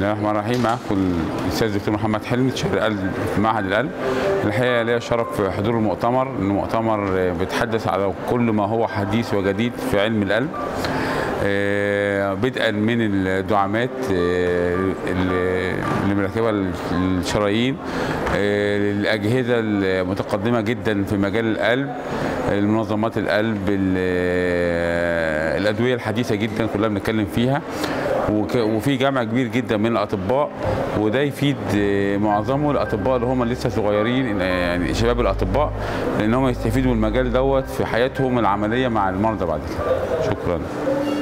الله الرحمن الرحيم معاكم الاستاذ الدكتور محمد حلمي استشاري قلب في معهد القلب الحقيقه ليا شرف في حضور المؤتمر المؤتمر بيتحدث على كل ما هو حديث وجديد في علم القلب آه، بدءا من الدعامات آه، اللي اللي مركبه الشرايين آه، الاجهزه المتقدمه جدا في مجال القلب منظمات القلب ال- الادويه الحديثه جدا كلها بنتكلم فيها وك- وفي جمع كبير جدا من الاطباء وده يفيد آه، معظمه الاطباء اللي هم لسه صغيرين آه، يعني شباب الاطباء لان هم يستفيدوا من المجال دوت في حياتهم العمليه مع المرضى بعد كده شكرا